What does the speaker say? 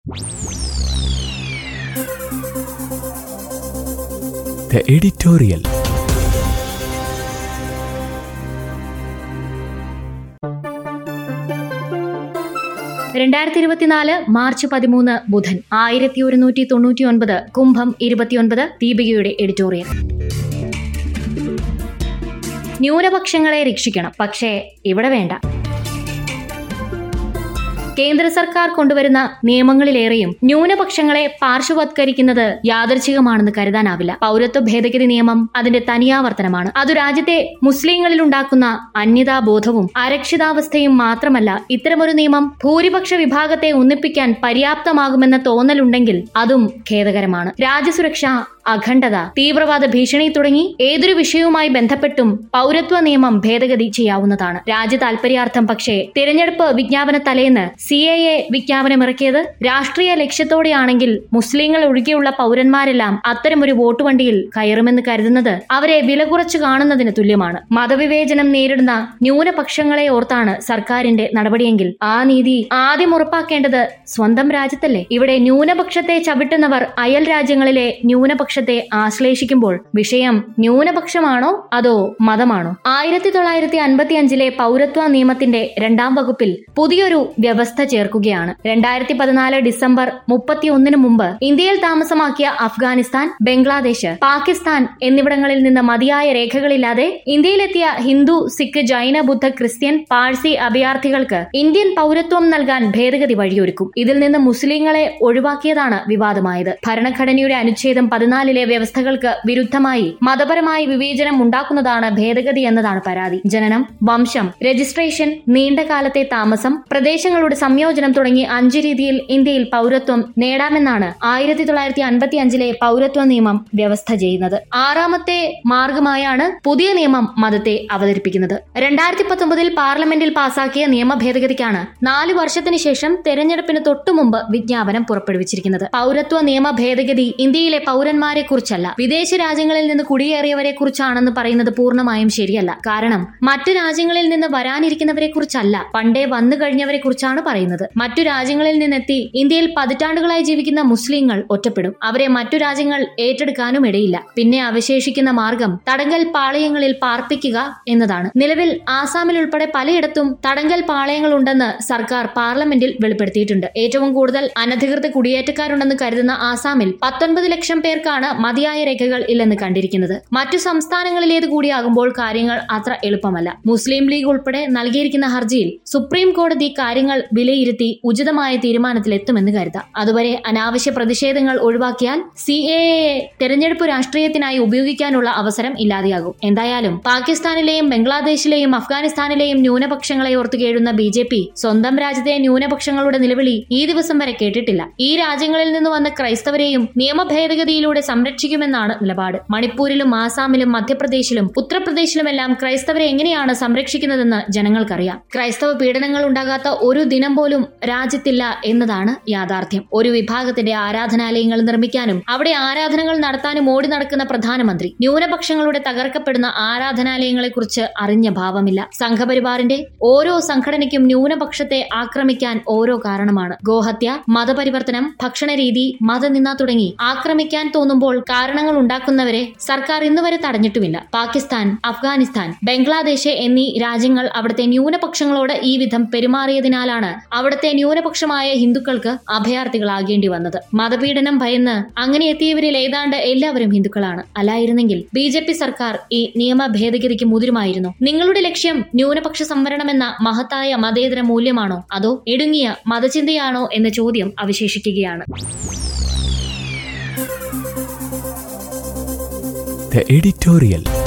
The editorial. രണ്ടായിരത്തി ഇരുപത്തിനാല് March പതിമൂന്ന് ബുധൻ ആയിരത്തി ഒരുന്നൂറ്റി തൊണ്ണൂറ്റി ഒൻപത് കുംഭം ഇരുപത്തിയൊൻപത് ദീപികയുടെ എഡിറ്റോറിയൽ ന്യൂനപക്ഷങ്ങളെ രക്ഷിക്കണം പക്ഷേ ഇവിടെ വേണ്ട കേന്ദ്ര സർക്കാർ കൊണ്ടുവരുന്ന നിയമങ്ങളിലേറെയും ന്യൂനപക്ഷങ്ങളെ പാർശ്വവത്കരിക്കുന്നത് യാദർച്ഛികമാണെന്ന് കരുതാനാവില്ല പൗരത്വ ഭേദഗതി നിയമം അതിന്റെ തനിയാവർത്തനമാണ് അത് രാജ്യത്തെ മുസ്ലിങ്ങളിൽ ഉണ്ടാക്കുന്ന അന്യതാബോധവും അരക്ഷിതാവസ്ഥയും മാത്രമല്ല ഇത്തരമൊരു നിയമം ഭൂരിപക്ഷ വിഭാഗത്തെ ഒന്നിപ്പിക്കാൻ പര്യാപ്തമാകുമെന്ന തോന്നലുണ്ടെങ്കിൽ അതും ഖേദകരമാണ് രാജ്യസുരക്ഷ അഖണ്ഡത തീവ്രവാദ ഭീഷണി തുടങ്ങി ഏതൊരു വിഷയവുമായി ബന്ധപ്പെട്ടും പൗരത്വ നിയമം ഭേദഗതി ചെയ്യാവുന്നതാണ് രാജ്യ താൽപര്യാർത്ഥം പക്ഷേ തിരഞ്ഞെടുപ്പ് വിജ്ഞാപന തലേന്ന് സി എ എ വിജ്ഞാപനമിറക്കിയത് രാഷ്ട്രീയ ലക്ഷ്യത്തോടെയാണെങ്കിൽ മുസ്ലിങ്ങൾ ഒഴികെയുള്ള പൗരന്മാരെല്ലാം അത്തരമൊരു വോട്ട് വണ്ടിയിൽ കയറുമെന്ന് കരുതുന്നത് അവരെ വില കുറച്ചു കാണുന്നതിന് തുല്യമാണ് മതവിവേചനം നേരിടുന്ന ന്യൂനപക്ഷങ്ങളെ ഓർത്താണ് സർക്കാരിന്റെ നടപടിയെങ്കിൽ ആ നീതി ആദ്യം ഉറപ്പാക്കേണ്ടത് സ്വന്തം രാജ്യത്തല്ലേ ഇവിടെ ന്യൂനപക്ഷത്തെ ചവിട്ടുന്നവർ അയൽ രാജ്യങ്ങളിലെ ന്യൂനപക്ഷത്തെ ആശ്ലേഷിക്കുമ്പോൾ വിഷയം ന്യൂനപക്ഷമാണോ അതോ മതമാണോ ആയിരത്തി തൊള്ളായിരത്തി അൻപത്തി അഞ്ചിലെ പൗരത്വ നിയമത്തിന്റെ രണ്ടാം വകുപ്പിൽ പുതിയൊരു വ്യവസ്ഥ ചേർക്കുകയാണ് രണ്ടായിരത്തി പതിനാല് ഡിസംബർ മുപ്പത്തിയൊന്നിന് മുമ്പ് ഇന്ത്യയിൽ താമസമാക്കിയ അഫ്ഗാനിസ്ഥാൻ ബംഗ്ലാദേശ് പാകിസ്ഥാൻ എന്നിവിടങ്ങളിൽ നിന്ന് മതിയായ രേഖകളില്ലാതെ ഇന്ത്യയിലെത്തിയ ഹിന്ദു സിഖ് ജൈന ബുദ്ധ ക്രിസ്ത്യൻ പാഴ്സി അഭയാർത്ഥികൾക്ക് ഇന്ത്യൻ പൗരത്വം നൽകാൻ ഭേദഗതി വഴിയൊരുക്കും ഇതിൽ നിന്ന് മുസ്ലിങ്ങളെ ഒഴിവാക്കിയതാണ് വിവാദമായത് ഭരണഘടനയുടെ അനുച്ഛേദം പതിനാലിലെ വ്യവസ്ഥകൾക്ക് വിരുദ്ധമായി മതപരമായി വിവേചനം ഉണ്ടാക്കുന്നതാണ് ഭേദഗതി എന്നതാണ് പരാതി ജനനം വംശം രജിസ്ട്രേഷൻ നീണ്ടകാലത്തെ താമസം പ്രദേശങ്ങളുടെ സംയോജനം തുടങ്ങി അഞ്ച് രീതിയിൽ ഇന്ത്യയിൽ പൗരത്വം നേടാമെന്നാണ് ആയിരത്തി തൊള്ളായിരത്തി അൻപത്തി അഞ്ചിലെ പൗരത്വ നിയമം വ്യവസ്ഥ ചെയ്യുന്നത് ആറാമത്തെ മാർഗമായാണ് പുതിയ നിയമം മതത്തെ അവതരിപ്പിക്കുന്നത് രണ്ടായിരത്തി പത്തൊമ്പതിൽ പാർലമെന്റിൽ പാസാക്കിയ നിയമ ഭേദഗതിക്കാണ് നാല് വർഷത്തിന് ശേഷം തെരഞ്ഞെടുപ്പിന് തൊട്ടുമുമ്പ് വിജ്ഞാപനം പുറപ്പെടുവിച്ചിരിക്കുന്നത് പൗരത്വ നിയമ ഭേദഗതി ഇന്ത്യയിലെ പൗരന്മാരെ കുറിച്ചല്ല വിദേശ രാജ്യങ്ങളിൽ നിന്ന് കുടിയേറിയവരെ കുറിച്ചാണെന്ന് പറയുന്നത് പൂർണ്ണമായും ശരിയല്ല കാരണം മറ്റു രാജ്യങ്ങളിൽ നിന്ന് വരാനിരിക്കുന്നവരെ കുറിച്ചല്ല പണ്ടേ വന്നു കഴിഞ്ഞവരെ കുറിച്ചാണ് പറയുന്നത് മറ്റു രാജ്യങ്ങളിൽ നിന്നെത്തി ഇന്ത്യയിൽ പതിറ്റാണ്ടുകളായി ജീവിക്കുന്ന മുസ്ലിങ്ങൾ ഒറ്റപ്പെടും അവരെ മറ്റു രാജ്യങ്ങൾ ഏറ്റെടുക്കാനും ഇടയില്ല പിന്നെ അവശേഷിക്കുന്ന മാർഗം തടങ്കൽ പാളയങ്ങളിൽ പാർപ്പിക്കുക എന്നതാണ് നിലവിൽ ആസാമിൽ ഉൾപ്പെടെ പലയിടത്തും തടങ്കൽ പാളയങ്ങൾ ഉണ്ടെന്ന് സർക്കാർ പാർലമെന്റിൽ വെളിപ്പെടുത്തിയിട്ടുണ്ട് ഏറ്റവും കൂടുതൽ അനധികൃത കുടിയേറ്റക്കാരുണ്ടെന്ന് കരുതുന്ന ആസാമിൽ പത്തൊൻപത് ലക്ഷം പേർക്കാണ് മതിയായ രേഖകൾ ഇല്ലെന്ന് കണ്ടിരിക്കുന്നത് മറ്റു സംസ്ഥാനങ്ങളിലേത് കൂടിയാകുമ്പോൾ കാര്യങ്ങൾ അത്ര എളുപ്പമല്ല മുസ്ലിം ലീഗ് ഉൾപ്പെടെ നൽകിയിരിക്കുന്ന ഹർജിയിൽ സുപ്രീം കോടതി കാര്യങ്ങൾ വിലയിരുത്തി ഉചിതമായ തീരുമാനത്തിലെത്തുമെന്ന് കരുതാം അതുവരെ അനാവശ്യ പ്രതിഷേധങ്ങൾ ഒഴിവാക്കിയാൽ സി എ തെരഞ്ഞെടുപ്പ് രാഷ്ട്രീയത്തിനായി ഉപയോഗിക്കാനുള്ള അവസരം ഇല്ലാതെയാകും എന്തായാലും പാകിസ്ഥാനിലെയും ബംഗ്ലാദേശിലെയും അഫ്ഗാനിസ്ഥാനിലെയും ന്യൂനപക്ഷങ്ങളെ ഓർത്തു കേഴുന്ന ബി ജെ പി സ്വന്തം രാജ്യത്തെ ന്യൂനപക്ഷങ്ങളുടെ നിലവിളി ഈ ദിവസം വരെ കേട്ടിട്ടില്ല ഈ രാജ്യങ്ങളിൽ നിന്ന് വന്ന ക്രൈസ്തവരെയും നിയമ ഭേദഗതിയിലൂടെ സംരക്ഷിക്കുമെന്നാണ് നിലപാട് മണിപ്പൂരിലും ആസാമിലും മധ്യപ്രദേശിലും ഉത്തർപ്രദേശിലുമെല്ലാം ക്രൈസ്തവരെ എങ്ങനെയാണ് സംരക്ഷിക്കുന്നതെന്ന് ജനങ്ങൾക്കറിയാം ക്രൈസ്തവ പീഡനങ്ങൾ ഉണ്ടാകാത്ത ഒരു ദിനം പോലും രാജ്യത്തില്ല എന്നതാണ് യാഥാർത്ഥ്യം ഒരു വിഭാഗത്തിന്റെ ആരാധനാലയങ്ങൾ നിർമ്മിക്കാനും അവിടെ ആരാധനകൾ നടത്താനും ഓടി നടക്കുന്ന പ്രധാനമന്ത്രി ന്യൂനപക്ഷങ്ങളുടെ തകർക്കപ്പെടുന്ന ആരാധനാലയങ്ങളെക്കുറിച്ച് അറിഞ്ഞ ഭാവമില്ല സംഘപരിവാറിന്റെ ഓരോ സംഘടനയ്ക്കും ന്യൂനപക്ഷത്തെ ആക്രമിക്കാൻ ഓരോ കാരണമാണ് ഗോഹത്യ മതപരിവർത്തനം ഭക്ഷണരീതി മതനിന്ന തുടങ്ങി ആക്രമിക്കാൻ തോന്നുമ്പോൾ കാരണങ്ങൾ ഉണ്ടാക്കുന്നവരെ സർക്കാർ ഇന്നുവരെ തടഞ്ഞിട്ടുമില്ല പാകിസ്ഥാൻ അഫ്ഗാനിസ്ഥാൻ ബംഗ്ലാദേശ് എന്നീ രാജ്യങ്ങൾ അവിടുത്തെ ന്യൂനപക്ഷങ്ങളോട് ഈ വിധം പെരുമാറിയതിനാലാണ് അവിടുത്തെ ന്യൂനപക്ഷമായ ഹിന്ദുക്കൾക്ക് അഭയാർത്ഥികളാകേണ്ടി വന്നത് മതപീഡനം ഭയന്ന് അങ്ങനെ എത്തിയവരിൽ ഏതാണ്ട് എല്ലാവരും ഹിന്ദുക്കളാണ് അല്ലായിരുന്നെങ്കിൽ ബി ജെ പി സർക്കാർ ഈ നിയമ ഭേദഗതിക്ക് മുതിരുമായിരുന്നു നിങ്ങളുടെ ലക്ഷ്യം ന്യൂനപക്ഷ സംവരണമെന്ന മഹത്തായ മതേതര മൂല്യമാണോ അതോ ഇടുങ്ങിയ മതചിന്തയാണോ എന്ന ചോദ്യം അവശേഷിക്കുകയാണ് The editorial.